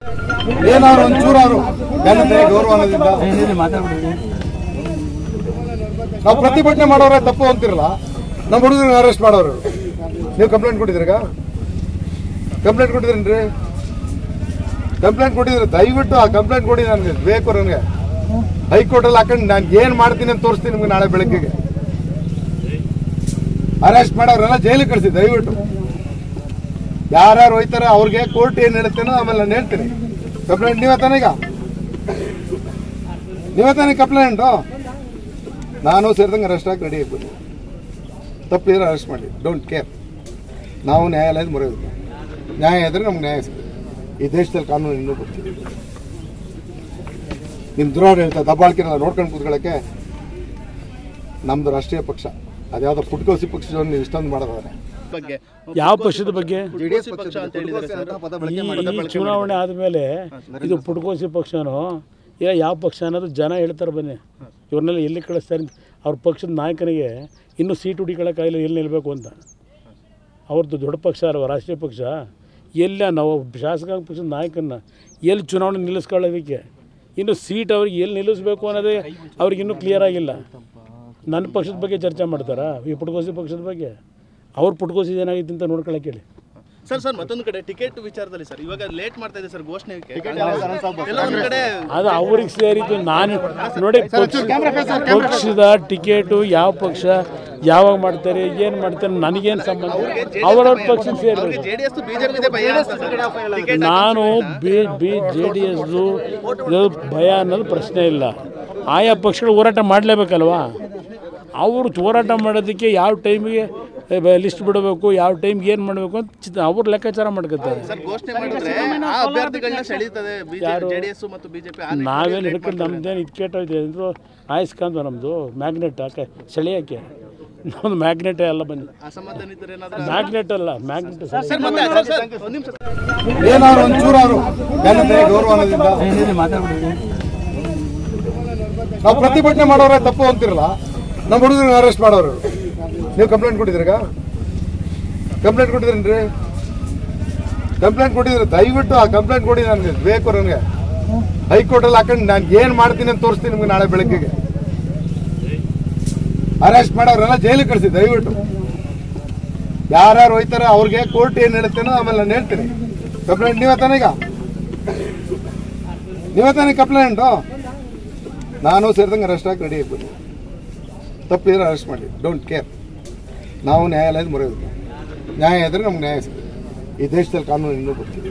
ಏನಾದ್ರು ಒಂಚೂರಾದ್ರು ಜನತೆ ಗೌರವ ಅನ್ನೋದಿಂದ ನಾವು ಪ್ರತಿಭಟನೆ ಮಾಡೋರೆ ತಪ್ಪು ಅಂತಿರಲ್ಲ ನಮ್ಮ ಹುಡುಗರನ್ನ ಅರೆಸ್ಟ್ ಮಾಡೋರು ನೀವು ಕಂಪ್ಲೇಂಟ್ ಕೊಟ್ಟಿದ್ರೀಗ ಕಂಪ್ಲೇಂಟ್ ಕೊಟ್ಟಿದ್ರೇನ್ರಿ ಕಂಪ್ಲೇಂಟ್ ಕೊಟ್ಟಿದ್ರೆ ದಯವಿಟ್ಟು ಆ ಕಂಪ್ಲೇಂಟ್ ಕೊಡಿ ನನಗೆ ಬೇಕು ನನಗೆ ಹೈಕೋರ್ಟಲ್ಲಿ ಹಾಕೊಂಡು ನಾನು ಏನು ಮಾಡ್ತೀನಿ ಅಂತ ತೋರಿಸ್ತೀನಿ ನಿಮ್ಗೆ ನಾಳೆ ಬೆಳಗ್ಗೆಗೆ ಅರೆಸ್ಟ್ ಮಾಡೋರೆಲ್ಲ ಜೈಲಿಗೆ ಕಳಿಸಿ ದಯವಿಟ್ಟು ಯಾರ್ಯಾರು ಹೋಯ್ತಾರೆ ಅವ್ರಿಗೆ ಕೋರ್ಟ್ ಏನು ಹೇಳುತ್ತೇನೋ ಆಮೇಲೆ ನಾನು ಹೇಳ್ತೀನಿ ಕಂಪ್ಲೇಂಟ್ ನೀವೇ ತಾನೇ ಈಗ ನೀವೇ ತಾನೇ ಕಂಪ್ಲೇಂಟು ನಾನು ಸೇರಿದಂಗೆ ಅರೆಸ್ಟ್ ಆಗಿ ರೆಡಿ ಆಗ್ಬೋದು ತಪ್ಪಿದ್ರೆ ಅರೆಸ್ಟ್ ಮಾಡಿ ಡೋಂಟ್ ಕೇರ್ ನಾವು ನ್ಯಾಯಾಲಯದ ಮೊರೆ ಹೋಗ್ತೀವಿ ನ್ಯಾಯ ಇದ್ರೆ ನಮ್ಗೆ ನ್ಯಾಯ ಸಿಗುತ್ತೆ ಈ ದೇಶದಲ್ಲಿ ಕಾನೂನು ಇನ್ನೂ ಗೊತ್ತಿದೆ ನಿಮ್ಮ ದುರಾಡಳಿತ ದಬ್ಬಾಳಿಕೆನೆಲ್ಲ ನೋಡ್ಕೊಂಡು ಕೂತ್ಕೊಳ್ಳೋಕ್ಕೆ ನಮ್ಮದು ರಾಷ್ಟ್ರೀಯ ಪಕ್ಷ ಅದ್ಯಾವುದೋ ಪುಟ್ಕೋಸಿ ಪಕ್ಷದವ್ರು ನೀವು ಇಷ್ಟೊಂದು ಮಾಡೋದಾದ್ರೆ ಬಗ್ಗೆ ಯಾವ ಪಕ್ಷದ ಬಗ್ಗೆ ಜೆಡಿಎಸ್ ಪಕ್ಷ ಅಂತ ಹೇಳಿದ್ದಾರೆ ಸರ್ ಈ ಈ ಚುನಾವಣೆ ಆದಮೇಲೆ ಇದು ಪುಟ್ಕೋಸಿ ಪಕ್ಷನೋ ಇಲ್ಲ ಯಾವ ಪಕ್ಷ ಅನ್ನೋದು ಜನ ಹೇಳ್ತಾರೆ ಬನ್ನಿ ಇವ್ರನ್ನೆಲ್ಲ ಎಲ್ಲಿ ಕಳಿಸ್ತಾರೆ ಅವ್ರ ಪಕ್ಷದ ನಾಯಕನಿಗೆ ಇನ್ನೂ ಸೀಟ್ ಹುಡುಕೊಳ್ಳೋಕ್ಕಾಗಿಲ್ಲ ಎಲ್ಲಿ ನಿಲ್ಲಬೇಕು ಅಂತ ಅವ್ರದ್ದು ದೊಡ್ಡ ಪಕ್ಷ ಅಲ್ವ ರಾಷ್ಟ್ರೀಯ ಪಕ್ಷ ಎಲ್ಲ ನಾವು ಶಾಸಕಾಂಗ ಪಕ್ಷದ ನಾಯಕನ್ನ ಎಲ್ಲಿ ಚುನಾವಣೆ ನಿಲ್ಲಿಸ್ಕೊಳ್ಳೋದಕ್ಕೆ ಇನ್ನು ಸೀಟ್ ಅವ್ರಿಗೆ ಎಲ್ಲಿ ನಿಲ್ಲಿಸ್ಬೇಕು ಅನ್ನೋದೇ ಅವ್ರಿಗೆ ಇನ್ನೂ ಕ್ಲಿಯರ್ ಆಗಿಲ್ಲ ನನ್ನ ಪಕ್ಷದ ಬಗ್ಗೆ ಚರ್ಚೆ ಮಾಡ್ತಾರಾ ಈ ಪುಟ್ಕೋಸಿ ಪಕ್ಷದ ಬಗ್ಗೆ ಅವ್ರ ಪುಟ್ಕೋಸಿ ಏನಾಗಿತ್ತು ಅಂತ ನೋಡ್ಕೊಳಕ್ಕೆ ಹೇಳಿ ಸರ್ ಸರ್ ಮತ್ತೊಂದು ಕಡೆ ಟಿಕೆಟ್ ವಿಚಾರದಲ್ಲಿ ಸರ್ ಇವಾಗ ಲೇಟ್ ಮಾಡ್ತಾ ಇದೆ ಸರ್ ಘೋಷಣೆ ಎಲ್ಲ ಒಂದ್ ಕಡೆ ಅದು ಅವ್ರಿಗೆ ಸೇರಿದ್ದು ನಾನು ನೋಡಿ ಪಕ್ಷ- ಪಕ್ಷದ ಟಿಕೆಟು ಯಾವ ಪಕ್ಷ ಯಾವಾಗ ಮಾಡ್ತಾರೆ ಏನು ಮಾಡ್ತಾರೆ ನನಗೇನು ಸಂಬಂಧ ಅವರವ್ರ ಪಕ್ಷಕ್ಕೆ ಸೇರಿದ್ರು ಜೆಡಿಎಸ್ ಬಿಜೆಪಿ ಭಯ ಅಂತ ಸರ್ ಟಿಕೆಟ್ ನಾನು ಬಿ ಬಿ ಜೆ ಡಿ ಎಸ್ದು ಇದು ಭಯ ಅನ್ನೋದು ಪ್ರಶ್ನೆ ಇಲ್ಲ ಆಯಾ ಪಕ್ಷಗಳು ಹೋರಾಟ ಮಾಡಲೇಬೇಕಲ್ವಾ ಅವರು ಹೋರಾಟ ಮಾಡೋದಕ್ಕೆ ಯಾವ ಟೈಮಿಗೆ ಲಿಸ್ಟ್ ಬಿಡಬೇಕು ಯಾವ ಟೈಮ್ಗೆ ಏನು ಮಾಡಬೇಕು ಅಂತ ಚಿತ್- ಅವ್ರು ಲೆಕ್ಕಾಚಾರ ಮಾಡ್ಕೊತಾರೆ ಸರ್ ಘೋಷಣೆ ಮಾಡಿದ್ರೆ ಆ ಅಭ್ಯರ್ಥಿಗಳನ್ನ ಸೆಳೀತದೆ ಜೆಡಿಎಸ್ ಮತ್ತು ಬಿಜೆಪಿ ನಾವೇನು ಹಿಡ್ಕೊಂಡು ನಮ್ದೇನು ಇದು ಕೆಟ್ಟೋಯ್ತು ಅಂದರು ಆಯ್ಸ್ಕೊಂಡು ನಮ್ಮದು ಮ್ಯಾಗ್ನೆಟ್ ಹಾಕೆ ಸೆಳೆಯೋಕ್ಕೆ ನಮ್ಮದು ಮ್ಯಾಗ್ನೆಟೇ ಅಲ್ಲ ಬನ್ನಿ ಅಸಮಾಧಾನಿತರು ಏನಾದ್ರು ಮ್ಯಾಗ್ನೆಟ್ ಅಲ್ಲ ಮ್ಯಾಗ್ನೆಟ್ ಸರ್ ಮತ್ತೆ ಸರ್, ಸರ್, ಒಂದ್ ನಿಮಿಷ ಸರ್. ಏನಾದ್ರು ಒಂಚೂರಾದ್ರು ಜನತೆ ಗೌರವ ಅನ್ನೋದಿಂದ ನಾವು ಪ್ರತಿಭಟನೆ ಮಾಡೋರೆ ತಪ್ಪು ಅಂತಿರಲ್ಲ ನಮ್ಮ ಹುಡುಗರನ್ನ ಅರೆಸ್ಟ್ ಮಾಡೋರು ನೀವು ಕಂಪ್ಲೇಂಟ್ ಕೊಟ್ಟಿದ್ರೀಗ ಕಂಪ್ಲೇಂಟ್ ಕೊಟ್ಟಿದ್ರೇನ್ರಿ ಕಂಪ್ಲೇಂಟ್ ಕೊಟ್ಟಿದ್ರೆ ದಯವಿಟ್ಟು ಆ ಕಂಪ್ಲೇಂಟ್ ಕೊಡಿ ನನಗೆ ಬೇಕು ನನಗೆ ಹೈಕೋರ್ಟಲ್ಲಿ ಹಾಕೊಂಡು ನಾನು ಏನು ಮಾಡ್ತೀನಿ ಅಂತ ತೋರಿಸ್ತೀನಿ ನಿಮ್ಗೆ ನಾಳೆ ಬೆಳಗ್ಗೆಗೆ ಅರೆಸ್ಟ್ ಮಾಡೋರೆಲ್ಲ ಜೈಲಿಗೆ ಕಳಿಸಿ ದಯವಿಟ್ಟು ಯಾರ್ಯಾರು ಹೋಯ್ತಾರೆ ಅವ್ರಿಗೆ ಕೋರ್ಟ್ ಏನು ಹೇಳುತ್ತೇನೋ ಆಮೇಲೆ ನಾನು ಹೇಳ್ತೀನಿ ಕಂಪ್ಲೇಂಟ್ ನೀವೇ ತಾನೇ ಈಗ ನೀವೇ ತಾನೇ ಕಂಪ್ಲೇಂಟು ನಾನು ಸೇರಿದಂಗೆ ಅರೆಸ್ಟ್ ಆಗಿ ರೆಡಿ ಆಗ್ಬೋದು ತಪ್ಪಿದ್ರೆ ಅರೆಸ್ಟ್ ಮಾಡಿ ಡೋಂಟ್ ಕೇರ್ ನಾವು ನ್ಯಾಯಾಲಯದ ಮೊರೆ ಹೋಗ್ತೀವಿ ನ್ಯಾಯ ಇದ್ರೆ ನಮ್ಗೆ ನ್ಯಾಯ ಸಿಗುತ್ತೆ ಈ ದೇಶದಲ್ಲಿ ಕಾನೂನು ಇನ್ನೂ ಗೊತ್ತಿದೆ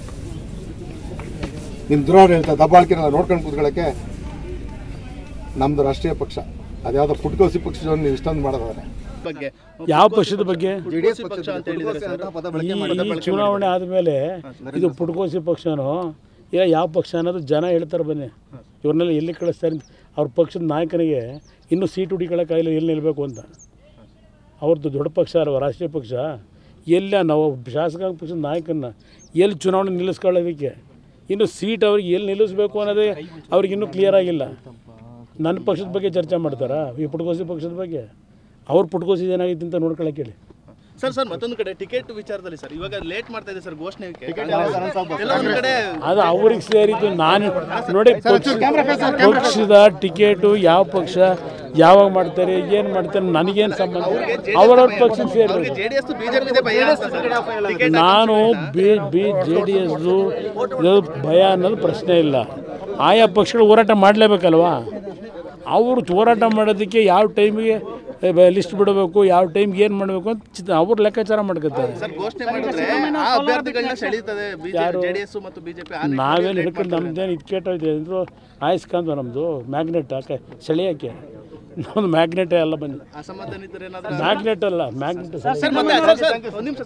ನಿಮ್ಮ ದುರಾಡಳಿತ ದಬ್ಬಾಳಿಕೆನೆಲ್ಲ ನೋಡ್ಕೊಂಡು ಕೂತ್ಕೊಳ್ಳೋಕ್ಕೆ ನಮ್ಮದು ರಾಷ್ಟ್ರೀಯ ಪಕ್ಷ ಅದ್ಯಾವುದೋ ಪುಟ್ಕೋಸಿ ಪಕ್ಷದವ್ರು ನೀವು ಇಷ್ಟೊಂದು ಮಾಡೋದಾದ್ರೆ ಬಗ್ಗೆ ಯಾವ ಪಕ್ಷದ ಬಗ್ಗೆ ಜೆಡಿಎಸ್ ಪಕ್ಷ ಅಂತ ಹೇಳಿದ್ದಾರೆ ಸರ್ ಈ ಈ ಚುನಾವಣೆ ಆದಮೇಲೆ ಇದು ಪುಟ್ಕೋಸಿ ಪಕ್ಷನೋ ಇಲ್ಲ ಯಾವ ಪಕ್ಷ ಅನ್ನೋದು ಜನ ಹೇಳ್ತಾರೆ ಬನ್ನಿ ಇವ್ರನ್ನೆಲ್ಲ ಎಲ್ಲಿ ಕಳಿಸ್ತಾರೆ ಅವ್ರ ಪಕ್ಷದ ನಾಯಕನಿಗೆ ಇನ್ನೂ ಸೀಟ್ ಹುಡುಕೊಳ್ಳೋಕ್ಕಾಗಿಲ್ಲ ಎಲ್ಲಿ ನಿಲ್ಲಬೇಕು ಅಂತ ಅವ್ರದ್ದು ದೊಡ್ಡ ಪಕ್ಷ ಅಲ್ವ ರಾಷ್ಟ್ರೀಯ ಪಕ್ಷ ಎಲ್ಲ ನಾವು ಶಾಸಕಾಂಗ ಪಕ್ಷದ ನಾಯಕನ್ನ ಎಲ್ಲಿ ಚುನಾವಣೆ ನಿಲ್ಲಿಸ್ಕೊಳ್ಳೋದಕ್ಕೆ ಇನ್ನು ಸೀಟ್ ಅವ್ರಿಗೆ ಎಲ್ಲಿ ನಿಲ್ಲಿಸ್ಬೇಕು ಅನ್ನೋದೇ ಅವ್ರಿಗೆ ಇನ್ನೂ ಕ್ಲಿಯರ್ ಆಗಿಲ್ಲ ನನ್ನ ಪಕ್ಷದ ಬಗ್ಗೆ ಚರ್ಚೆ ಮಾಡ್ತಾರಾ ಈ ಪುಟ್ಕೋಸಿ ಪಕ್ಷದ ಬಗ್ಗೆ ಅವ್ರ ಪುಟ್ಕೋಸಿ ಏನಾಗಿತ್ತು ಅಂತ ನೋಡ್ಕೊಳಕ್ಕೆ ಹೇಳಿ ಸರ್ ಸರ್ ಮತ್ತೊಂದು ಕಡೆ ಟಿಕೆಟ್ ವಿಚಾರದಲ್ಲಿ ಸರ್ ಇವಾಗ ಲೇಟ್ ಮಾಡ್ತಾ ಇದೆ ಸರ್ ಘೋಷಣೆ ಎಲ್ಲ ಒಂದ್ ಕಡೆ ಅದು ಅವ್ರಿಗೆ ಸೇರಿದ್ದು ನಾನು ನೋಡಿ ಪಕ್ಷ- ಪಕ್ಷದ ಟಿಕೆಟು ಯಾವ ಪಕ್ಷ ಯಾವಾಗ ಮಾಡ್ತಾರೆ ಏನು ಮಾಡ್ತಾರೆ ನನಗೇನು ಸಂಬಂಧ ಅವರವ್ರ ಪಕ್ಷಕ್ಕೆ ಸೇರಿದ್ರು ಜೆಡಿಎಸ್ ಬಿಜೆಪಿ ಭಯ ಅಂತ ಸರ್ ಟಿಕೆಟ್ ನಾನು ಬಿ ಬಿ ಜೆ ಡಿ ಎಸ್ದು ಇದು ಭಯ ಅನ್ನೋದು ಪ್ರಶ್ನೆ ಇಲ್ಲ ಆಯಾ ಪಕ್ಷಗಳು ಹೋರಾಟ ಮಾಡಲೇಬೇಕಲ್ವಾ ಅವರು ಹೋರಾಟ ಮಾಡೋದಕ್ಕೆ ಯಾವ ಟೈಮಿಗೆ ಲಿಸ್ಟ್ ಬಿಡಬೇಕು ಯಾವ ಟೈಮ್ಗೆ ಏನು ಮಾಡಬೇಕು ಅಂತ ಚಿತ್- ಅವ್ರು ಲೆಕ್ಕಾಚಾರ ಮಾಡ್ಕೊತಾರೆ ಸರ್ ಘೋಷಣೆ ಮಾಡಿದ್ರೆ ಆ ಅಭ್ಯರ್ಥಿಗಳನ್ನ ಸೆಳೀತದೆ ಜೆಡಿಎಸ್ ಮತ್ತು ಬಿಜೆಪಿ ನಾವೇನು ಹಿಡ್ಕೊಂಡು ನಮ್ದೇನು ಇದು ಕೆಟ್ಟೋಯ್ತು ಅಂದರು ಆಯ್ಸ್ಕೊಂಡು ನಮ್ಮದು ಮ್ಯಾಗ್ನೆಟ್ ಹಾಕೆ ಸೆಳೆಯೋಕ್ಕೆ ನಮ್ಮದು ಮ್ಯಾಗ್ನೆಟೇ ಅಲ್ಲ ಬನ್ನಿ ಅಸಮಾಧಾನಿತರು ಏನಾದ್ರು ಮ್ಯಾಗ್ನೆಟ್ ಅಲ್ಲ ಮ್ಯಾಗ್ನೆಟ್ ಸರ್ ಮತ್ತೆ ಸರ್, ಸರ್, ಒಂದ್ ನಿಮಿಷ